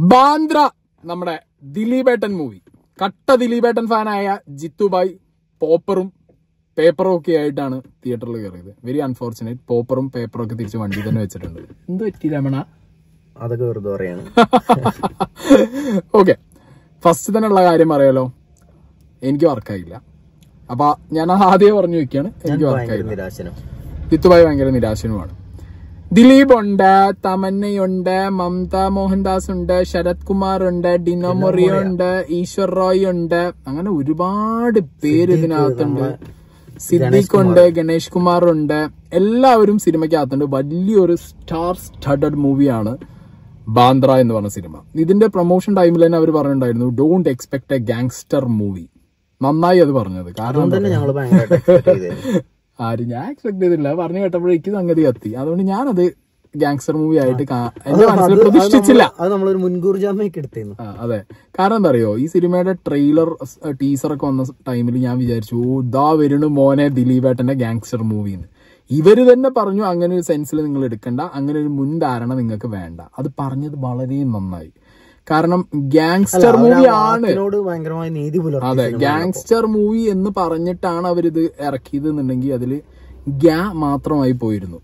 ബാന്ദ്ര നമ്മുടെ ദിലീപേട്ടൻ മൂവി കട്ട ദിലീപേട്ടൻ ഫാനായ ജിത്തുബായ് പോപ്പറും പേപ്പറും ഒക്കെ ആയിട്ടാണ് തിയേറ്ററിൽ കയറിയത് വെരി അൺഫോർച്ചുനേറ്റ് പോപ്പറും പേപ്പറും ഒക്കെ തിരിച്ച് വണ്ടി തന്നെ വെച്ചിട്ടുണ്ട് എന്ത് പറ്റി രമണ അതൊക്കെ വെറുതെ പറയാണ് ഓക്കെ ഫസ്റ്റ് തന്നെ ഉള്ള കാര്യം പറയാലോ എനിക്ക് വർക്കായില്ല അപ്പൊ ഞാൻ ആദ്യം പറഞ്ഞു വെക്കാണ് എനിക്ക് ഭയങ്കര വർക്കായില്ല നിരാശനം ജിത്തുബായി ഭയങ്കര നിരാശനുമാണ് ദിലീപ് ഉണ്ട് തമന്നയുണ്ട് മമത മോഹൻദാസ് ഉണ്ട് ശരത് കുമാർ ഉണ്ട് ഡിനോ മൊറിയ ഉണ്ട് ഈശ്വർ റോയ് ഉണ്ട് അങ്ങനെ ഒരുപാട് പേര് ഇതിനകത്തുണ്ട് സിദ്ദീഖ് ഉണ്ട് ഗണേഷ് കുമാർ ഉണ്ട് എല്ലാവരും സിനിമയ്ക്കകത്തുണ്ട് വലിയൊരു സ്റ്റാർ സ്റ്റഡഡ് മൂവിയാണ് ബാന്ദ്ര എന്ന് പറഞ്ഞ സിനിമ ഇതിന്റെ പ്രൊമോഷൻ ടൈമിൽ തന്നെ അവർ പറഞ്ഞിട്ടുണ്ടായിരുന്നു don't expect a gangster movie നന്നായി അത് പറഞ്ഞത് കാരണം അതുകൊണ്ട് തന്നെ ഞങ്ങൾ ഭയങ്കരമായിട്ട് expect ചെയ്തത്. ആര് ഞാൻ എക്സ്പെക്ട് ചെയ്തില്ല പറഞ്ഞു കേട്ടപ്പോഴേക്ക് സംഗതി കത്തി അതുകൊണ്ട് ഞാനത് ഗാങ്സ്റ്റർ മൂവി ആയിട്ട് കാ- എന്റെ മനസ്സിൽ പ്രതീക്ഷിച്ചില്ല അത് നമ്മളൊരു മുൻകൂർ ജാമ്യമൊക്കെ എടുത്തിരുന്നു ആ, അതെ കാരണം എന്താ അറിയോ ഈ സിനിമയുടെ ട്രെയിലർ ടീസർ ഒക്കെ വന്ന ടൈമിൽ ഞാൻ വിചാരിച്ചു ഓ ഇതാ വരുന്നു മോനെ ദിലീപേട്ടന്റെ ഗാങ്സ്റ്റർ മൂവിന്ന് ഇവര് തന്നെ പറഞ്ഞു അങ്ങനെ ഒരു സെൻസിൽ നിങ്ങൾ എടുക്കണ്ട അങ്ങനെ ഒരു മുൻധാരണ നിങ്ങൾക്ക് വേണ്ട അത് പറഞ്ഞത് വളരെ നന്നായി കാരണം ഗാങ്സ്റ്റർ മൂവി ആണ് അതിനോട് ഭയങ്കരമായ നീതി പുലർത്തി അതെ ഗാങ്സ്റ്റർ മൂവി എന്ന് പറഞ്ഞിട്ടാണ് അവരിത് ഇറക്കിയത് എന്നുണ്ടെങ്കിൽ അതില് ഗ്യാ മാത്രമായി പോയിരുന്നു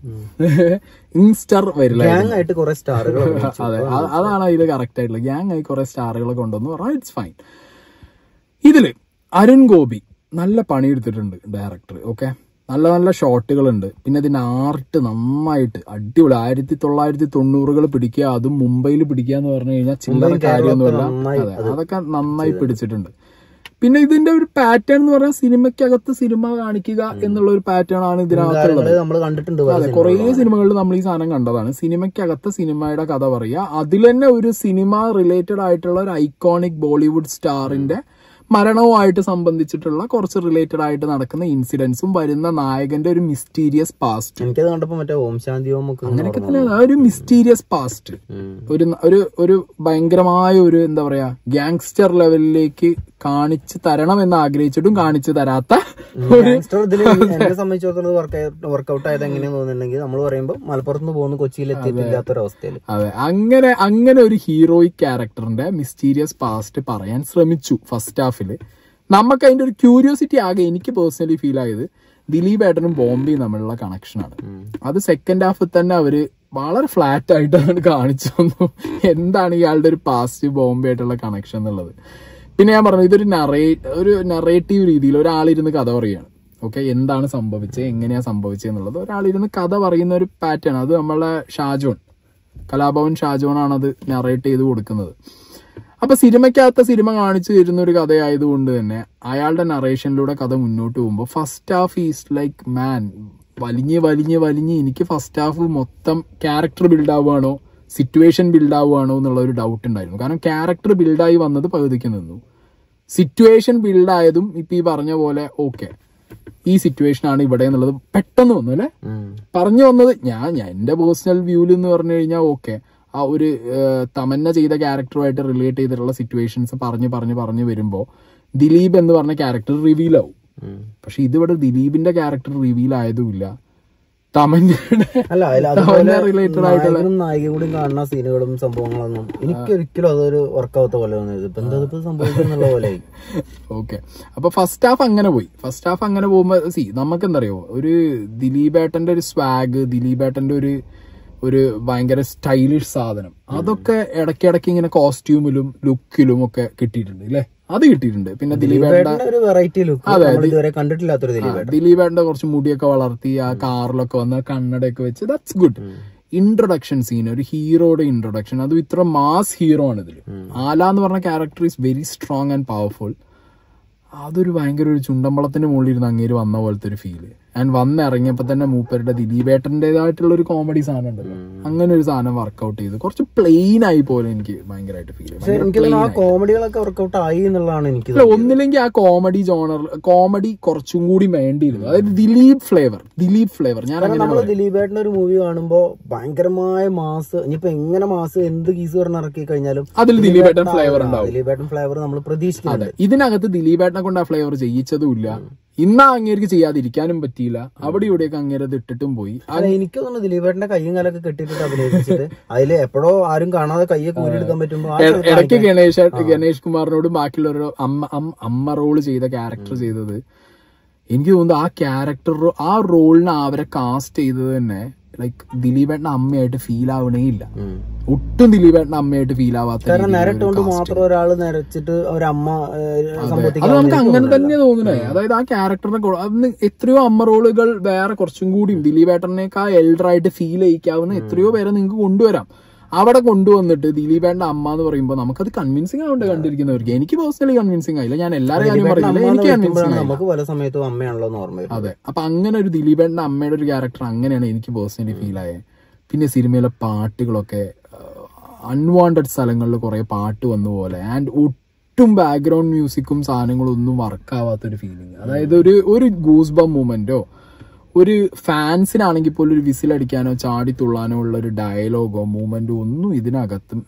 ഇൻസ്റ്റർ വരില്ല ഗ്യാങ് ആയിട്ട് കുറെ സ്റ്റാറുകൾ അതെ അ- അതാണ് അതിൽ കറക്റ്റ് ആയിട്ടുള്ളത് ഗ്യാങ് ആയി കുറെ സ്റ്റാറുകളെ കൊണ്ടുവന്നു പറഞ്ഞാൽ ഇറ്റ്സ് ഫൈൻ ഇതില് അരുൺ ഗോപി നല്ല പണിയെടുത്തിട്ടുണ്ട് ഡയറക്ടർ ഓക്കെ നല്ല നല്ല ഷോട്ടുകളുണ്ട് പിന്നെ ഇതിന്റെ ആർട്ട് നന്നായിട്ട് അടിപൊളി ആയിരത്തി തൊള്ളായിരത്തി തൊണ്ണൂറുകൾ പിടിക്കുക അതും മുംബൈയിൽ പിടിക്കുക എന്ന് പറഞ്ഞു കഴിഞ്ഞാൽ ചില്ലറ കാര്യമൊന്നുമല്ല നന്നായി അതെ അതൊക്കെ നന്നായി പിടിച്ചിട്ടുണ്ട് പിന്നെ ഇതിന്റെ ഒരു പാറ്റേൺ എന്ന് പറഞ്ഞാൽ സിനിമയ്ക്കകത്ത് സിനിമ കാണിക്കുക എന്നുള്ള ഒരു പാറ്റേൺ ആണ് ഇതിനകത്തുള്ളത് നമ്മൾ കണ്ടിട്ടുണ്ട് അതെ കുറേ സിനിമകളിൽ നമ്മൾ ഈ സാധനം കണ്ടതാണ് സിനിമയ്ക്കകത്ത് സിനിമയുടെ കഥ പറയുക അതിൽ തന്നെ ഒരു സിനിമ റിലേറ്റഡ് ആയിട്ടുള്ള ഒരു ഐക്കോണിക് ബോളിവുഡ് സ്റ്റാറിന്റെ മരണവുമായിട്ട് സംബന്ധിച്ചിട്ടുള്ള കുറച്ച് റിലേറ്റഡ് ആയിട്ട് നടക്കുന്ന ഇൻസിഡൻസും വരുന്ന നായകന്റെ ഒരു മിസ്റ്റീരിയസ് പാസ്റ്റ് എനിക്കത് കണ്ടപ്പോ മറ്റേ ഓം ശാന്തി ഓം ഒക്കെ അങ്ങനെയൊക്കെ തന്നെ ആ ഒരു മിസ്റ്റീരിയസ് പാസ്റ്റ് ഒരു ഒരു ഒരു ഭയങ്കരമായ ഒരു എന്താ പറയാ ഗാങ്സ്റ്റർ ലെവലിലേക്ക് കാണിച്ചു തരണം എന്ന് ആഗ്രഹിച്ചിട്ടും കാണിച്ചു തരാത്ത ഗാങ്സ്റ്റർ ഇതിൽ എന്നെ സംബന്ധിച്ചിടത്തോളം വർക്കൗട്ട് ആയത് എങ്ങനെയാന്ന് തോന്നുന്നുണ്ടെങ്കിൽ നമ്മൾ പറയുമ്പോൾ മലപ്പുറത്ത് നിന്ന് പോകുന്ന കൊച്ചിയിൽ എത്തിയിട്ടില്ലാത്തൊരവസ്ഥയിൽ അതെ അങ്ങനെ അങ്ങനെ ഒരു ഹീറോയിക് ക്യാരക്ടറിന്റെ മിസ്റ്റീരിയസ് പാസ്റ്റ് പറയാൻ ശ്രമിച്ചു ഫസ്റ്റ് ഹാഫിൽ നമുക്ക് അതിന്റെ ഒരു ക്യൂരിയോസിറ്റി ആകെ എനിക്ക് പേഴ്സണലി ഫീൽ ആയത് ദിലീപ് ഏട്ടനും ബോംബെയും തമ്മിലുള്ള കണക്ഷനാണ് അത് സെക്കൻഡ് ഹാഫിൽ തന്നെ അവര് വളരെ ഫ്ലാറ്റ് ആയിട്ടാണ് കാണിച്ചു തന്നു എന്താണ് ഇയാളുടെ ഒരു പാസ്റ്റ് ബോംബെ ആയിട്ടുള്ള കണക്ഷൻ എന്നുള്ളത് പിന്നെ ഞാൻ പറഞ്ഞു ഇതൊരു നറേ ഒരു നറേറ്റീവ് രീതിയിൽ ഒരാളിരുന്ന് കഥ പറയുകയാണ് ഓക്കെ എന്താണ് സംഭവിച്ചത് എങ്ങനെയാ സംഭവിച്ചത് എന്നുള്ളത് ഒരാളിരുന്ന് കഥ പറയുന്ന ഒരു പാറ്റേൺ അത് നമ്മളെ ഷാജോൺ കലാഭവൻ ഷാജോണാണ് അത് നറേറ്റ് ചെയ്ത് കൊടുക്കുന്നത് അപ്പൊ സിനിമയ്ക്കകത്ത സിനിമ കാണിച്ചു തരുന്ന ഒരു കഥയായതുകൊണ്ട് തന്നെ അയാളുടെ നറേഷനിലൂടെ കഥ മുന്നോട്ട് പോകുമ്പോൾ first half is like man വലിഞ്ഞ് വലിഞ്ഞ് വലിഞ്ഞ് എനിക്ക് ഫസ്റ്റ് ഹാഫ് മൊത്തം ക്യാരക്ടർ ബിൽഡ് ആവുകയാണോ സിറ്റുവേഷൻ ബിൽഡ് ആവുകയാണോ എന്നുള്ള ഒരു ഡൗട്ട് ഉണ്ടായിരുന്നു കാരണം ക്യാരക്ടർ ബിൽഡായി വന്നത് പകുതിക്ക് നിന്നു സിറ്റുവേഷൻ ബിൽഡ് ആയതും ഇപ്പൊ ഈ പറഞ്ഞ പോലെ ഓക്കെ ഈ സിറ്റുവേഷൻ ആണ് ഇവിടെ എന്നുള്ളത് പെട്ടെന്ന് വന്നു അല്ലെ പറഞ്ഞു വന്നത് ഞാൻ ഞാൻ എന്റെ പേഴ്സണൽ വ്യൂവിൽ എന്ന് പറഞ്ഞു കഴിഞ്ഞാൽ ഓക്കെ ആ ഒരു ഏഹ്, തമന്ന ചെയ്ത ക്യാരക്ടറുമായിട്ട് റിലേറ്റ് ചെയ്തിട്ടുള്ള സിറ്റുവേഷൻസ് പറഞ്ഞ് പറഞ്ഞ് പറഞ്ഞ് വരുമ്പോൾ ദിലീപ് എന്ന് പറഞ്ഞ ക്യാരക്ടർ റിവീൽ ആവും പക്ഷെ ഇതിവിടെ ദിലീപിന്റെ ക്യാരക്ടർ റിവീൽ ആയതുമില്ല തമന്നയുടെ അല്ല അതിൽ തമന്ന അതുപോലെ റിലേറ്റഡ് ആയിട്ടുള്ള നായകനും നായികയും കൂടി കാണുന്ന സീനുകളും സംഭവങ്ങളൊന്നും എനിക്ക് ഒരിക്കലും അതൊരു വർക്കൗത്ത പോലെ തോന്നിയത് ഇപ്പൊ എന്താ ഇപ്പൊ സംഭവിക്കുന്നുള്ള പോലെ ഓക്കെ അപ്പൊ ഫസ്റ്റ് ഹാഫ് അങ്ങനെ പോയി ഫസ്റ്റ് ഹാഫ് അങ്ങനെ പോകുമ്പോ സി നമുക്ക് എന്താ അറിയോ ഒരു ദിലീപേട്ടന്റെ ഒരു സ്വാഗ് ദിലീപേട്ടന്റെ ഒരു ഒരു ഭയങ്കര സ്റ്റൈലിഷ് സാധനം അതൊക്കെ ഇടയ്ക്കിടയ്ക്ക് ഇങ്ങനെ കോസ്റ്റ്യൂമിലും ലുക്കിലും ഒക്കെ കിട്ടിയിട്ടുണ്ട് അല്ലേ അത് കിട്ടിയിട്ടുണ്ട് പിന്നെ ദിലീപേട്ടന്റെ ഒരു വെറൈറ്റി ലുക്ക് നമ്മൾ ഇതുവരെ കണ്ടിട്ടില്ലാത്തൊരു ദിലീപ് ദിലീപേട്ടന്റെ കുറച്ച് മുടിയൊക്കെ വളർത്തി ആ കാറിലൊക്കെ വന്ന് കണ്ണടയൊക്കെ വെച്ച് ദാറ്റ്സ് ഗുഡ് ഇൻട്രൊഡക്ഷൻ സീൻ ഒരു ഹീറോയുടെ ഇൻട്രൊഡക്ഷൻ അതും ഇത്ര മാസ് ഹീറോ ആണ് ഇതിൽ ആല എന്ന് പറഞ്ഞ character is very strong and powerful അതൊരു ഭയങ്കര ഒരു ചുണ്ടമ്പളത്തിന്റെ മുകളിൽ ഇരുന്ന് അങ്ങേര് വന്ന പോലത്തെ ഒരു ഫീല് ആൻഡ് വന്നിറങ്ങിയപ്പോ തന്നെ മൂപ്പരുടെ ദിലീപേട്ടന്റേതായിട്ടുള്ള ഒരു കോമഡി സാധനം ഉണ്ടല്ലോ അങ്ങനെ ഒരു സാധനം വർക്ക്ഔട്ട് ചെയ്ത് കുറച്ച് പ്ലെയിൻ ആയി പോലെ എനിക്ക് ഭയങ്കരമായിട്ട് ഫീൽ എനിക്ക് തോന്നുന്നു ആ കോമഡികളൊക്കെ വർക്കൗട്ട് ആയി എന്നുള്ളതാണ് എനിക്ക് അല്ല ഒന്നില്ലെങ്കിൽ ആ കോമഡി ജോണർ കോമഡി കുറച്ചും കൂടി വേണ്ടിയിരുന്നു അതായത് ദിലീപ് ഫ്ലേവർ ദിലീപ് ഫ്ലേവർ ഞാൻ അങ്ങനെ നമ്മൾ ദിലീപേട്ടന്റെ ഒരു മൂവി കാണുമ്പോ ഭയങ്കരമായ മാസ് ഇനിയിപ്പോ എങ്ങനെ മാസ് എന്ത് കീസ് പറഞ്ഞ് ഇറക്കി കഴിഞ്ഞാലും അതിൽ ദിലീപേട്ടൻ ഫ്ലേവർ ഉണ്ടാവും ദിലീപേട്ടൻ ഫ്ലേവർ നമ്മൾ പ്രതീക്ഷിക്കുന്നുണ്ട് അതെ ഇതിനകത്ത് ദിലീപേട്ടനെ കൊണ്ട് ആ ഫ്ലേവർ ചെയ്യിച്ചതുമില്ല ഇന്നാ അങ്ങേർക്ക് ചെയ്യാതിരിക്കാനും പറ്റിയില്ല അവിടെ ഇവിടെയൊക്കെ അങ്ങേര് അത് ഇട്ടിട്ടും പോയി അല്ല എനിക്ക് തോന്നുന്നു ദിലീപേട്ടന്റെ കയ്യും കാലൊക്കെ കെട്ടിട്ടിട്ട് അഭിനയിച്ചിട്ട് അതില് എപ്പോഴോ ആരും കാണാതെ കയ്യെ കൂലിയെടുക്കാൻ പറ്റുമ്പോ ആ ഇട- ഇടയ്ക്ക് ഗണേഷ് ഗണേഷ് കുമാറിനോടും ബാക്കിയുള്ളവരോ അമ്മ അമ്മ- അമ്മ റോള് ചെയ്ത ക്യാരക്ടർ ചെയ്തത് എനിക്ക് തോന്നുന്നു ആ ക്യാരക്ടർ ആ റോളിന് അവരെ കാസ്റ്റ് ചെയ്തത് തന്നെ ലൈക്ക് ദിലീപേട്ടന്റെ അമ്മയായിട്ട് ഫീൽ ആവണേ ഇല്ല ഉം. ഒട്ടും ദിലീപേട്ടന്റെ അമ്മയായിട്ട് ഫീൽ ആവാത്ത കാരണം രീതിയിലുള്ള ഒരു നിരട്ടുകൊണ്ട് cast. മാത്രം ഒരാള് നിരച്ചിട്ട് ഒരമ്മ അത് സംബന്ധിക്കാൻ നമുക്ക് അങ്ങനെ തന്നെ തോന്നണേ അതായത് ആ ക്യാരക്ടറിനെ കൊ- അതിന് എത്രയോ അമ്മ റോളുകൾ വേറെ കുറച്ചും കൂടി ദിലീപേട്ടനേക്കാൾ എൽഡർ ആയിട്ട് ഫീൽ ചെയ്യിക്കാവുന്ന എത്രയോ പേരെ നിങ്ങൾക്ക് കൊണ്ടുവരാം അവിടെ കൊണ്ടുവന്നിട്ട് ദിലീപേട്ടന്റെ അമ്മ എന്ന് പറയുമ്പോൾ നമുക്കത് കൺവിൻസിംഗ് ആവുണ്ട് കണ്ടിരിക്കുന്നവർക്ക് എനിക്ക് പേഴ്സണലി കൺവിൻസിംഗ് ആയില്ല ഞാൻ എല്ലാവരും കാര്യം പറയില്ല എനിക്ക് കൺവിൻസിംഗ് ആയി നമുക്ക് പല സമയത്തും അമ്മയാണല്ലോ എന്ന് ഓർമ്മ വരും അതെ അപ്പൊ അങ്ങനെ ഒരു ദിലീപേട്ടന്റെ അമ്മയുടെ ഒരു ക്യാരക്ടർ അങ്ങനെയാണ് എനിക്ക് പേഴ്സണലി ഫീൽ ആയത് പിന്നെ സിനിമയിലെ പാട്ടുകളൊക്കെ അൺവാണ്ടഡ് സ്ഥലങ്ങളിൽ കുറെ പാട്ട് വന്ന പോലെ ആൻഡ് ഒട്ടും ബാക്ക്ഗ്രൗണ്ട് മ്യൂസിക്കും സാധനങ്ങളും ഒന്നും വർക്കാവാത്തൊരു ഫീലിംഗ് അതായത് ഒരു ഒരു ഗൂസ് ബം മൂമെന്റോ ഒരു ഫാൻസിനാണെങ്കിൽ പോലും ഒരു വിസിലടിക്കാനോ ചാടി തുള്ളാനോ ഉള്ള ഒരു ഡയലോഗോ മൂമെന്റോ ഒന്നും ഇതിനകത്തും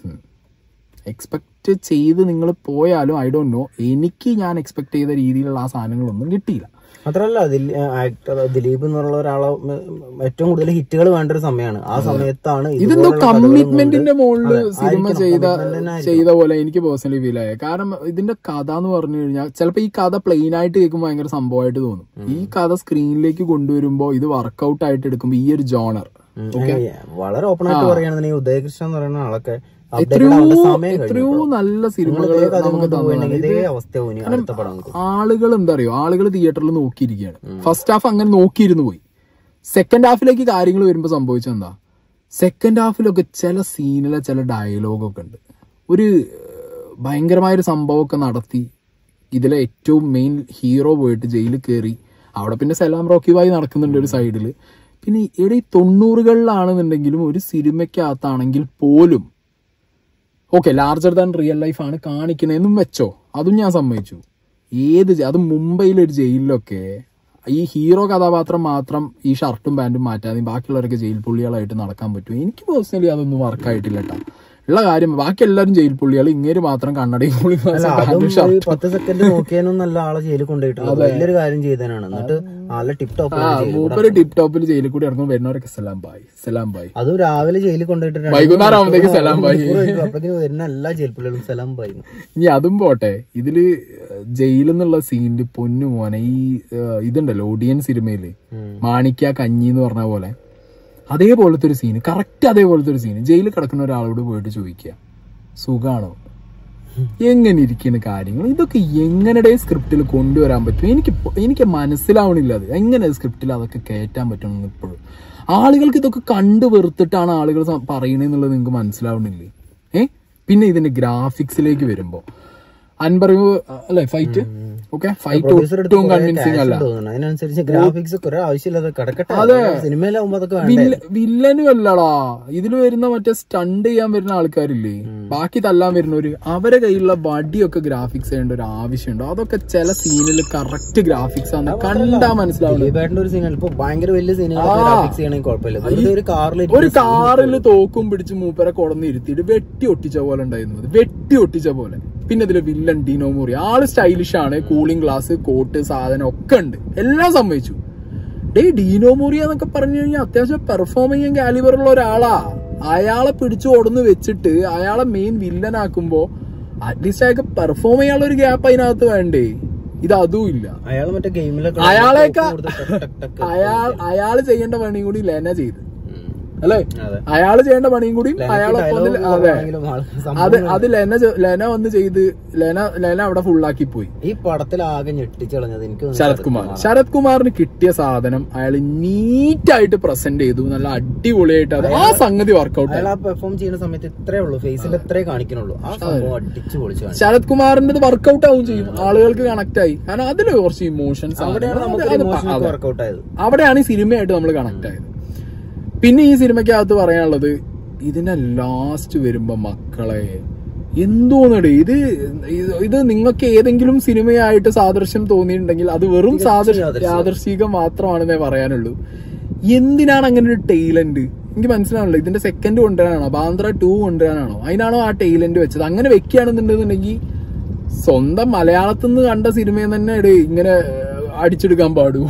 എക്സ്പെക്ട് ചെയ്ത് നിങ്ങൾ പോയാലും ഐ ഡോണ്ട് നോ എനിക്ക് ഞാൻ എക്സ്പെക്ട് ചെയ്ത രീതിയിലുള്ള ആ സാധനങ്ങളൊന്നും കിട്ടിയില്ല മാത്രല്ല ആക്ടർ ദിലീപ് എന്നുള്ള ഒരാളെ ഉം, ഏറ്റവും കൂടുതൽ ഹിറ്റുകൾ വേണ്ട ഒരു സമയമാണ് ആ സമയത്താണ് ഇതെന്തോ ഇതുപോലുള്ള കഥകളും കമ്മിറ്റ്മെന്റിന്റെ മുകളിൽ അതെ, സിനിമ ആയിരിക്കണം, ചെയ്ത commitment തന്നെ ആയിരിക്കണം. ചെയ്ത പോലെ എനിക്ക് പേഴ്സണലി ഫീൽ ആയത് കാരണം ഇതിന്റെ കഥ എന്ന് പറഞ്ഞു കഴിഞ്ഞാൽ ചിലപ്പോൾ ഈ കഥ പ്ലെയിൻ ആയിട്ട് കേൾക്കുമ്പോൾ ഭയങ്കര സംഭവമായിട്ട് തോന്നും ഈ കഥ സ്ക്രീനിലേക്ക് കൊണ്ടുവരുമ്പോൾ ഇത് വർക്കൗട്ട് ആയിട്ട് എടുക്കുമ്പോൾ ഈ ഒരു ജോണർ ഉം, ഏ, വളരെ ഓപ്പൺ ആയിട്ട് പറയുകയാണെന്നുണ്ടെങ്കിൽ ഉദയകൃഷ്ണൻ എന്ന് പറയുന്ന ആളൊക്കെ updated എത്രയോ ആവേണ്ട സമയം എത്രയോ കഴിഞ്ഞു നല്ല നിങ്ങൾ സിനിമകൾ ഇതേ കഥ നമുക്ക് കൊണ്ട് പോയിട്ടുണ്ടെങ്കിൽ തന്നതാണ് ഇതേ അവസ്ഥയാവും ഇനി അടുത്ത പടം നമുക്ക്. ആളുകൾ എന്താ അറിയോ ആളുകൾ തിയേറ്ററിൽ നോക്കിയിരിക്കുകയാണ് ഫസ്റ്റ് ഹാഫ് അങ്ങനെ നോക്കിയിരുന്നു പോയി സെക്കൻഡ് ഹാഫിലേക്ക് കാര്യങ്ങൾ വരുമ്പോൾ സംഭവിച്ചത് എന്താ സെക്കൻഡ് ഹാഫിലൊക്കെ ചില സീനിലെ ചില ഡയലോഗൊക്കെ ഉണ്ട് ഒരു ഏഹ്, ഭയങ്കരമായൊരു സംഭവമൊക്കെ നടത്തി ഇതിലെ ഏറ്റവും മെയിൻ ഹീറോ പോയിട്ട് ജയിലിൽ കയറി അവിടെ പിന്നെ സലാം റോക്കി ബായി നടക്കുന്നുണ്ട് ഒരു സൈഡിൽ പിന്നെ ഇവിടെ ഈ തൊണ്ണൂറുകളിലാണെന്നുണ്ടെങ്കിലും ഒരു സിനിമയ്ക്കകത്താണെങ്കിൽ പോലും okay larger than real life ആണ് കാണിക്കണേന്നും വെച്ചോ അതും ഞാൻ സമ്മതിച്ചു ഏത് ജ- അത് മുംബൈയിലെ ഒരു ജയിലിലൊക്കെ ഈ ഹീറോ കഥാപാത്രം മാത്രം ഈ ഷർട്ടും പാന്റും മാറ്റാതെ ബാക്കിയുള്ളവരൊക്കെ ജയിൽ പുള്ളികളായിട്ട് നടക്കാൻ പറ്റും എനിക്ക് പേഴ്സണലി അതൊന്നും വർക്കായിട്ടില്ല കേട്ടോ ഉള്ള കാര്യം ബാക്കി എല്ലാവരും ജയിൽ പുള്ളികൾ ഇങ്ങേര് മാത്രം കണ്ണടയും കൂടി അല്ല അതും ഒരു പത്ത് സെക്കൻഡ് നോക്കിയാലും നല്ല ആളെ ജയിലിൽ കൊണ്ടുപോയിട്ടുള്ളത് വലിയൊരു കാര്യം ചെയ്തതിനാണ് എന്നിട്ട് ആളെ ടിപ് ടോപ്പ് മൂപ്പര് ടിപ് ടോപ്പിൽ ജയിലിൽ കൂടി ഇറങ്ങും വരുന്നവരൊക്കെ സലാം ബായ് സലാം ബായ് അതും രാവിലെ ജയിലിൽ കൊണ്ടുപോയിട്ട് രണ്ട് വൈകുന്നേരം ആവുമ്പോഴത്തേക്ക് സലാം ബായ് മണിക്കൂർ കഴിഞ്ഞു. അപ്പോഴേക്കും വരുന്ന എല്ലാ ജയിൽ പിള്ളേരും സലാം പായി ഇനി അതും പോട്ടെ ഇതില് ജയിലിൽ നിന്നുള്ള സീനില് പൊന്നു മോനെ ഈ ഏഹ്, ഇതുണ്ടല്ലോ ഓഡിയൻസ് സിനിമയില് മാണിക്ക കഞ്ഞി എന്ന് പറഞ്ഞ പോലെ അതേപോലത്തെ ഒരു സീന് കറക്റ്റ് അതേപോലത്തെ ഒരു സീന് ജയിലിൽ കിടക്കുന്ന ഒരാളോട് പോയിട്ട് ചോദിക്കുക സുഖാണോ എങ്ങനെ ഇരിക്കുന്ന കാര്യങ്ങൾ ഇതൊക്കെ എങ്ങനെ സ്ക്രിപ്റ്റിൽ കൊണ്ടുവരാൻ പറ്റും എനിക്ക് ഇപ്പൊ- എനിക്ക് മനസ്സിലാവണില്ല അത് എങ്ങനെ സ്ക്രിപ്റ്റിൽ അതൊക്കെ കയറ്റാൻ പറ്റും ഇപ്പോഴും ആളുകൾക്ക് ഇതൊക്കെ കണ്ടു വെറുത്തിട്ടാണ് ആളുകൾ സം- പറയണെന്നുള്ളത് നിങ്ങൾക്ക് മനസ്സിലാവണില്ലേ ഏ പിന്നെ ഇതിന്റെ ഗ്രാഫിക്സിലേക്ക് വരുമ്പോ അൻപർ അല്ലെ ഫൈറ്റ് ഓക്കെ ഫൈറ്റ് ഒട്ടും കൺവിൻസിങ് അല്ല തോന്നുന്നു അതിനനുസരിച്ച് ഗ്രാഫിക്സ് കുറെ ആവശ്യമില്ലാതെ കിടക്കട്ടെ സിനിമയിലാവുമ്പോ അതൊക്കെ വേണ്ട വില്ല വില്ലനും അല്ലടാ ഇതിൽ വരുന്ന മറ്റേ സ്റ്റണ്ട് ചെയ്യാൻ വരുന്ന ആൾക്കാരില്ലേ ബാക്കി തല്ലാൻ വരുന്നവര് അവരെ കയ്യിലുള്ള വടിയൊക്കെ ഗ്രാഫിക്സ് ചെയ്യേണ്ട ഒരു ആവശ്യമുണ്ടോ അതൊക്കെ ചില സീനിൽ കറക്റ്റ് ഗ്രാഫിക്സ് ആണ് കണ്ടാ മനസ്സിലാവുന്നത് ദിലീപേട്ടന്റെ ഒരു സീനാണ് ഇപ്പൊ ഭയങ്കര വലിയ സീനുകളൊക്കെ ഗ്രാഫിക്സ് ചെയ്യണമെങ്കിൽ കുഴപ്പമില്ല വെറുതെ ഒരു കാറിൽ ഒരു കാറിൽ തോക്കും പിടിച്ച് മൂപ്പരെ കൊടന്ന് ഇരുത്തിയിട്ട് വെട്ടി ഒട്ടിച്ച പോലെ ഉണ്ടായിരുന്നത് വെട്ടി ഒട്ടിച്ച പോലെ പിന്നെ ഇതില് വില്ലൻ ഡിനോമോറി ആള് സ്റ്റൈലിഷ് ആണ് കൂളിംഗ് ഗ്ലാസ് കോട്ട് സാധനം ഒക്കെ ഉണ്ട് എല്ലാം സമ്മതിച്ചു ഡേ ഡീനോമോറിയ എന്നൊക്കെ പറഞ്ഞു കഴിഞ്ഞാൽ അത്യാവശ്യം പെർഫോമിങ് കാലിബർ ഉള്ള ഒരാളാ അയാളെ പിടിച്ചു ഓടുന്ന് വെച്ചിട്ട് അയാളെ മെയിൻ വില്ലനാക്കുമ്പോ അറ്റ്ലീസ്റ്റ് അയാൾക്ക് പെർഫോം ചെയ്യാനുള്ള ഒരു ഗ്യാപ്പ് അതിനകത്ത് വേണ്ടേ ഇത് അതും ഇല്ല അയാൾ മറ്റേ ഗെയിമിലൊക്കെ അയാളെയൊക്കെ കൊടുത്ത് ടക്ക് ടക്ക് ടക്ക്. അയാൾ അയാള് ചെയ്യേണ്ട പണിയും കൂടി ലെന ചെയ്ത് ഉം. അല്ലേ അതെ അയാള് ചെയ്യേണ്ട പണിയും കൂടി അയാളൊപ്പം dialogue അതിൽ- അതെ ആണെങ്കിലും ആൾ സംഭവം അത് അത് ലെന ചെ- ലെന വന്ന് ചെയ്ത് ലെന ലെന അവിടെ ഫുള്ളാക്കി പോയി ഈ പടത്തിൽ ആകെ ഞെട്ടിച്ചളഞ്ഞത് എനിക്ക് തോന്നുന്നു ശരത് കുമാർ ശരത് കുമാറിന് കിട്ടിയ സാധനം അയാൾ നീറ്റായിട്ട് പ്രസന്റ് ചെയ്തു നല്ല അടിപൊളിയായിട്ട് അത് ആ സംഗതി വർക്കൗട്ട് അയാൾ ആ പെർഫോം ചെയ്യുന്ന സമയത്ത് ഇത്രേ ഉള്ളൂ ഫേസിൽ ഇത്രേ കാണിക്കണുള്ളൂ ആ സംഭവം അടിച്ചു പൊളിച്ചു കാണിച്ചു ശരത് കുമാറിന്റെ വർക്കൗട്ട് ആവും ചെയ്യും ആളുകൾക്ക് കണക്ട് ആയി കാരണം അതില് കുറച്ച് ഇമോഷൻസ് അവിടെയാണ് നമുക്ക് ഇമോഷണൽ വർക്കൗട്ട് ആയത് അവിടെയാണ് ഈ സിനിമയായിട്ട് നമ്മൾ കണക്ട് ആയത് പിന്നെ ഈ സിനിമയ്ക്കകത്ത് പറയാനുള്ളത് ഇതിന്റെ ലാസ്റ്റ് വരുമ്പോ മക്കളെ എന്തോന്നടേ ഇത് ഇത് ഇത് നിങ്ങൾക്ക് ഏതെങ്കിലും സിനിമയായിട്ട് സാദൃശ്യം തോന്നിയിട്ടുണ്ടെങ്കിൽ അത് വെറും സാദൃശ്യം യാദൃശ്ചികം. യാദർശികം മാത്രമാണെന്നേ പറയാനുള്ളൂ എന്തിനാണ് അങ്ങനെ ഒരു ടൈലന്റ് എനിക്ക് മനസ്സിലാണല്ലോ ഇതിന്റെ സെക്കൻഡ് കൊണ്ടുവരാനാണോ ബാന്ദ്ര ടു കൊണ്ടുവരാനാണോ അതിനാണോ ആ ടൈലന്റ് വെച്ചത് അങ്ങനെ വെക്കുകയാണെന്നുണ്ടെന്നുണ്ടെങ്കിൽ സ്വന്തം മലയാളത്തിൽ നിന്ന് കണ്ട സിനിമയിൽ തന്നെ എടേ ഇങ്ങനെ ഏഹ്, അടിച്ചെടുക്കാൻ പാടൂ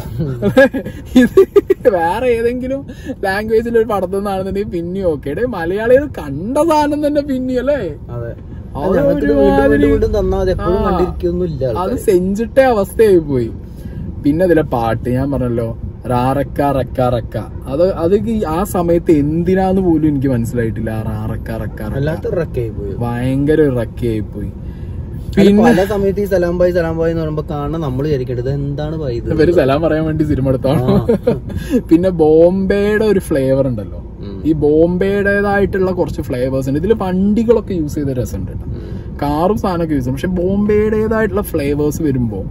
ഇത് വേറെ ഏതെങ്കിലും ലാംഗ്വേജിൽ ഒരു പടത്തിൽ നിന്നാണെന്നുണ്ടെങ്കിൽ പിന്നെയും ഓക്കെ ഡേ മലയാളികൾ കണ്ട സാധനം തന്നെ പിന്നെയും അല്ലേ അതെ അത് ഞങ്ങൾക്ക് വീണ്ടും ഒരുമാതിരി- വീണ്ടും വീണ്ടും തന്നാൽ അത് എപ്പോഴും ആ. കണ്ടിരിക്കൊന്നുമില്ല അത് സെഞ്ചിട്ട അവസ്ഥയായി പോയി പിന്നെ അതിലെ പാട്ട് ഞാൻ പറഞ്ഞല്ലോ റാറക്ക റക്ക റക്ക അത് അത് ഈ ആ സമയത്ത് എന്തിനാന്ന് പോലും എനിക്ക് മനസ്സിലായിട്ടില്ല ആ റാറക്ക റക്ക റക്ക വല്ലാത്ത റക്കായി പോയി ഭയങ്കര ഒരു റക്കയായി പോയി അത് പിന്നെ പല സമയത്ത് ഈ സലാം ബായ് സലാം ബായ് എന്ന് പറയുമ്പോ കാണാൻ നമ്മൾ വിചാരിക്കേണ്ടത് ഇത് എന്താണ് ബായ് ഇത് ഇവര് സലാം പറയാൻ വേണ്ടി സിനിമ എടുത്താണ് പിന്നെ ബോംബെയുടെ ഒരു ഫ്ലേവർ ഉണ്ടല്ലോ ഉം. ഈ ബോംബെയുടേതായിട്ടുള്ള കുറച്ച് ഫ്ലേവേഴ്സ് ഉണ്ട് ഇതിൽ വണ്ടികളൊക്കെ യൂസ് ചെയ്ത രസമുണ്ട് കേട്ടോ ഉം. കാറും സാധനമൊക്കെ യൂസ് ചെയ്യും പക്ഷെ ബോംബെയുടേതായിട്ടുള്ള ഫ്ലേവേഴ്സ് വരുമ്പോൾ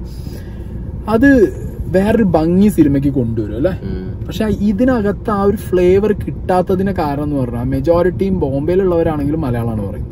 അത് വേറൊരു ഭംഗി സിനിമയ്ക്ക് കൊണ്ടുവരും അല്ലെ ഉം. പക്ഷെ ഇതിനകത്ത് ആ ഒരു ഫ്ലേവർ കിട്ടാത്തതിന് കാരണം എന്ന് പറഞ്ഞാൽ മെജോറിറ്റിയും ബോംബെയിലുള്ളവരാണെങ്കിലും മലയാളമാണ് പറയുന്നത്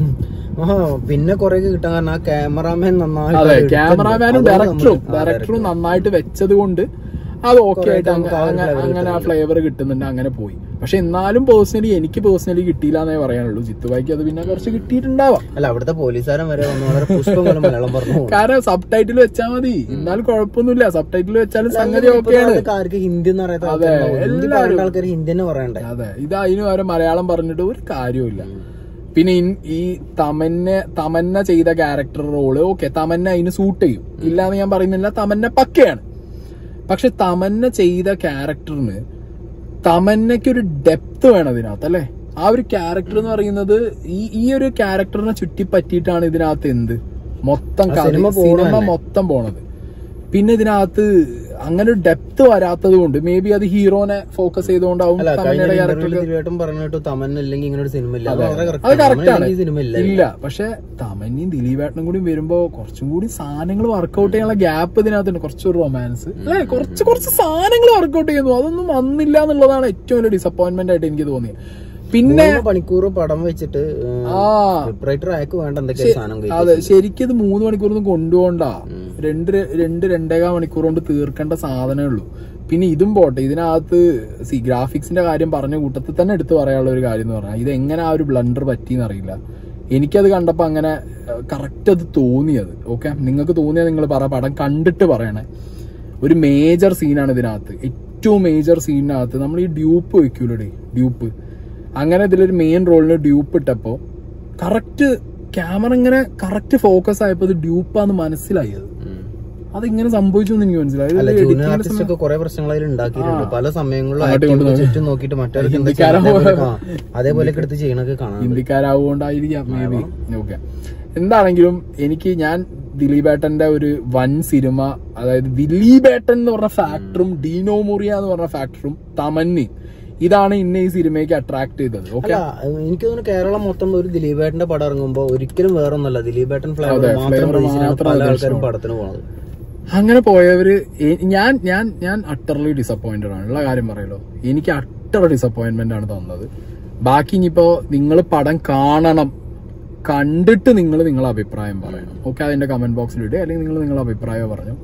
ആ പിന്നെ കുറെ കിട്ടാൻ കാരണം ആ ക്യാമറാമാൻ നന്നായിട്ട് അതെ അത് എടുത്തിട്ടുണ്ട്. ക്യാമറാമാനും അതാണ് ഡയറക്ടറും നമ്മള്- ആ, ഡയറക്ടറും നന്നായിട്ട് വെച്ചത് കൊണ്ട് അത് ഓക്കെ കുറേ ആയിട്ട് നമുക്ക് ആ ഒരു അങ്ങ- flavour അങ്ങനെ ആ കിട്ടുന്നുണ്ട്. ഫ്ലേവർ കിട്ടുന്നുണ്ട് അങ്ങനെ പോയി പക്ഷെ എന്നാലും പേഴ്സണലി എനിക്ക് പേഴ്സണലി കിട്ടിയില്ല എന്നേ പറയാനുള്ളൂ ജിത്തുബായിക്ക് അത് പിന്നെ കുറച്ച് കിട്ടിയിട്ടുണ്ടാവാം അല്ല അവിടുത്തെ പോലീസുകാരൻ വരെ വന്ന് വളരെ പുഷ്പം പോലെ മലയാളം പറഞ്ഞു പോകും. കാരണം സബ് ടൈറ്റിൽ വെച്ചാൽ മതി എന്നാലും കുഴപ്പമൊന്നുമില്ല സബ് ടൈറ്റിൽ വെച്ചാലും സംഗതി ഇപ്പൊ ഓക്കെയാണ് ഇപ്പോഴത്തെ ആർക്ക് ഹിന്ദി എന്ന് അറിയാത്ത അതെ, ആൾക്കാരുണ്ടാവും. ഹിന്ദി എല്ലാവരും. പറയുന്ന ആൾക്കാർ ഹിന്ദി തന്നെ പറയണ്ടേ അതെ ഇത് അതിന് വരെ മലയാളം പറഞ്ഞിട്ട് ഒരു കാര്യമില്ല പിന്നെ ഇൻ- ഈ തമന്ന തമന്ന ചെയ്ത ക്യാരക്ടർ റോള് ഓക്കെ തമന്ന അതിന് സൂട്ട് ചെയ്യും ഇല്ല എന്ന് ഞാൻ പറയുന്നില്ല തമന്ന പക്കയാണ് പക്ഷെ തമന്ന ചെയ്ത ക്യാരക്ടറിന് തമന്നയ്ക്ക് ഒരു ഡെപ്ത് വേണം ഇതിനകത്ത് അല്ലെ ആ ഒരു ക്യാരക്ടർ എന്ന് പറയുന്നത് ഈ ഈ ഒരു ക്യാരക്ടറിനെ ചുറ്റിപ്പറ്റിയിട്ടാണ് ഇതിനകത്ത് എന്ത് മൊത്തം ആ കഥ- സിനിമ പോണ സിനിമ തന്നെ. മൊത്തം പോണത് പിന്നെ ഇതിനകത്ത് അങ്ങനെ ഒരു ഡെപ്ത് വരാത്തത് കൊണ്ട് മേ ബി അത് ഹീറോനെ ഫോക്കസ് ചെയ്തുകൊണ്ടാവും അല്ല കഴിഞ്ഞ തമന്നയുടെ ഇന്റർവ്യൂവിൽ ക്യാരക്ടർ തീർച്ചയായിട്ടും പറഞ്ഞു തമൻ ഇല്ലെങ്കിൽ ഇങ്ങനെ ഒരു സിനിമ ഇല്ല അത് അതെ. വളരെ അത് correct ആണ്. കറക്റ്റ് ആണ് തമൻ സിനിമ ഇല്ല ഇല്ല പക്ഷെ തമന്നിയും ദിലീപേട്ടനും കൂടി വരുമ്പോ കുറച്ചും കൂടി സാധനങ്ങൾ വർക്കൗട്ട് ചെയ്യാനുള്ള ഗ്യാപ്പ് ഇതിനകത്തുണ്ട് കുറച്ചൊരു റൊമാൻസ് അല്ലെ കുറച്ച് കുറച്ച് സാധനങ്ങൾ വർക്കൗട്ട് ചെയ്യുന്നു അതൊന്നും വന്നില്ല എന്നുള്ളതാണ് ഏറ്റവും വലിയ ഡിസപ്പോയിന്റ്മെന്റ് ആയിട്ട് എനിക്ക് തോന്നിയത് പിന്നെ മൂന്ന് മണിക്കൂർ പടം വെച്ചിട്ട് ആ റൈറ്റർ അയക്ക് വേണ്ട എന്തൊക്കെയാ സാധനം കഴിക്കും. അതെ ശരിക്കും ഇത് മൂന്ന് മണിക്കൂറൊന്നും കൊണ്ടുപോകണ്ട രണ്ട് ര- രണ്ട് രണ്ടേകാൽ മണിക്കൂർ കൊണ്ട് തീർക്കേണ്ട സാധനമേ ഉള്ളൂ പിന്നെ ഇതും പോട്ടെ ഇതിനകത്ത് സി ഗ്രാഫിക്സിന്റെ കാര്യം പറഞ്ഞ കൂട്ടത്തിൽ തന്നെ എടുത്തു പറയാനുള്ള ഒരു കാര്യം എന്ന് പറഞ്ഞാൽ ഇത് എങ്ങനെ ആ ഒരു ബ്ലണ്ടർ പറ്റിയെന്ന് അറിയില്ല എനിക്കത് കണ്ടപ്പോൾ അങ്ങനെ കറക്റ്റ് അത് തോന്നിയത് ഓക്കെ നിങ്ങൾക്ക് തോന്നിയത് നിങ്ങൾ പറ പടം കണ്ടിട്ട് പറയണേ ഒരു മേജർ സീനാണ് ഇതിനകത്ത് ഏറ്റവും മേജർ സീനിനകത്ത് നമ്മൾ ഈ ഡ്യൂപ്പ് വെക്കൂലേ ഡ്യൂപ്പ് അങ്ങനെ ഇതിലൊരു മെയിൻ റോളിന് ഡ്യൂപ്പ് ഇട്ടപ്പോ കറക്റ്റ് ക്യാമറ ഇങ്ങനെ കറക്റ്റ് ഫോക്കസ് ആയപ്പോ ഇത് ഡ്യൂപ്പാന്ന് മനസ്സിലായി അത് ഉം. അതിങ്ങനെ സംഭവിച്ചു എന്ന് എനിക്ക് മനസ്സിലായി അല്ല ഇത് ജൂനിയർ editing ന്റെ ആർട്ടിസ്റ്റ് ഒക്കെ കുറെ പ്രശ്നങ്ങൾ അതിൽ ഉണ്ടാക്കിയിട്ടുണ്ട് പല സമയങ്ങളിലും അങ്ങോട്ട് acting കൊണ്ട് ചുറ്റും നോക്കിയിട്ട് മറ്റൊരു ഹിന്ദിക്കാരാ അതേപോലെ എടുത്ത് ചെയ്യണൊക്കെ കാണാം ഹിന്ദിക്കാരാവുകൊണ്ടായിരിക്കാം മേ ബി ഓക്കെ എന്താണെങ്കിലും എനിക്ക് ഞാൻ ദിലീപേട്ടന്റെ ഒരു വൻ സിനിമ അതായത് ദിലീപേട്ടൻ എന്ന് പറഞ്ഞ ഫാക്ടറും ഡീനോ മുറിയ എന്ന് പറഞ്ഞ ഫാക്ടറും തമന്നി ഇതാണ് ഇന്നെ ഈ സിനിമയ്ക്ക് അട്രാക്ട് ചെയ്തത് ഓക്കെ അല്ല എനിക്ക് തോന്നുന്നു കേരളം മൊത്തം ഒരു ദിലീപേട്ടന്റെ പടം ഇറങ്ങുമ്പോ ഒരിക്കലും വേറൊന്നല്ല ദിലീപേട്ടൻ ഫ്ലേവർ അതെ, മാത്രം flavour base ചെയ്താണ് മാത്രം പല അത് ആൾക്കാരും ഇഷ്ടമാണ്. പടത്തിന് പോണത് അങ്ങനെ പോയവര് എ- ഞാൻ ഞാൻ ഞാൻ അട്ടർലി ഡിസപ്പോയിന്റഡ് ആണ് ഉള്ള കാര്യം പറയലോ എനിക്ക് അട്ടർ ഡിസപ്പോയിന്റ്മെന്റ് ആണ് തന്നത് ബാക്കി ഇനിയിപ്പോ നിങ്ങൾ പടം കാണണം കണ്ടിട്ട് നിങ്ങൾ നിങ്ങളെ അഭിപ്രായം പറയണം ഓക്കെ അതിന്റെ കമന്റ് ബോക്സിൽ ഇടുക അല്ലെങ്കിൽ നിങ്ങൾ നിങ്ങളുടെ അഭിപ്രായം പറഞ്ഞു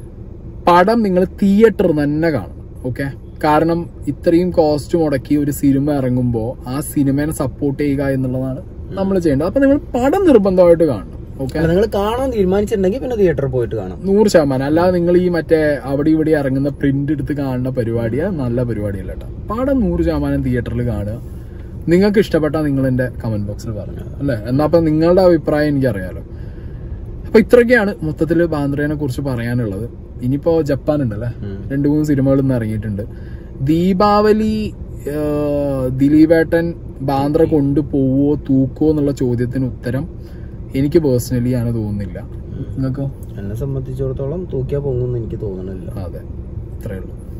പടം നിങ്ങൾ തിയേറ്റർ തന്നെ കാണണം ഓക്കെ കാരണം ഇത്രയും കോസ്റ്റ് മുടക്കി ഒരു സിനിമ ഇറങ്ങുമ്പോൾ ആ സിനിമയെ സപ്പോർട്ട് ചെയ്യുക എന്നുള്ളതാണ് നമ്മൾ ചെയ്യേണ്ടത് അപ്പൊ നിങ്ങൾ പടം നിർബന്ധമായിട്ട് കാണണം ഓക്കെ അല്ല നിങ്ങൾ കാണാൻ തീരുമാനിച്ചിട്ടുണ്ടെങ്കിൽ പിന്നെ തിയേറ്ററിൽ പോയിട്ട് കാണാം നൂറ് ശതമാനം അല്ലാതെ നിങ്ങൾ ഈ മറ്റേ അവിടെ ഇവിടെ ഇറങ്ങുന്ന പ്രിന്റ് എടുത്ത് കാണുന്ന പരിപാടിയാ നല്ല പരിപാടിയല്ല കേട്ടോ പടം നൂറ് ശതമാനം തിയേറ്ററിൽ കാണുക നിങ്ങൾക്ക് ഇഷ്ടപ്പെട്ടാൽ നിങ്ങൾ എന്റെ കമന്റ് ബോക്സിൽ പറഞ്ഞു അല്ലെ എന്നാ അപ്പൊ നിങ്ങളുടെ അഭിപ്രായം എനിക്കറിയാലോ അപ്പൊ ഇത്രയൊക്കെയാണ് മൊത്തത്തിൽ ബാന്ദ്രയെ കുറിച്ച് പറയാനുള്ളത് ഇനിയിപ്പോ ജപ്പാൻ ഉണ്ടല്ലേ ഉം. രണ്ടു മൂന്ന് സിനിമകൾ ഇന്ന് ഇറങ്ങിയിട്ടുണ്ട് ദീപാവലി ആ, ദിലീപേട്ടൻ ബാന്ദ്ര കൊണ്ടുപോവോ തൂക്കോ എന്നുള്ള ചോദ്യത്തിന് ഉത്തരം എനിക്ക് പേഴ്സണലി ആണ് തോന്നുന്നില്ല നിങ്ങൾക്കോ എന്നെ സംബന്ധിച്ചിടത്തോളം തൂക്കിയാ പൊങ്ങുമെന്ന് എനിക്ക് തോന്നണില്ല അതെ ഇത്രയേ ഉള്ളൂ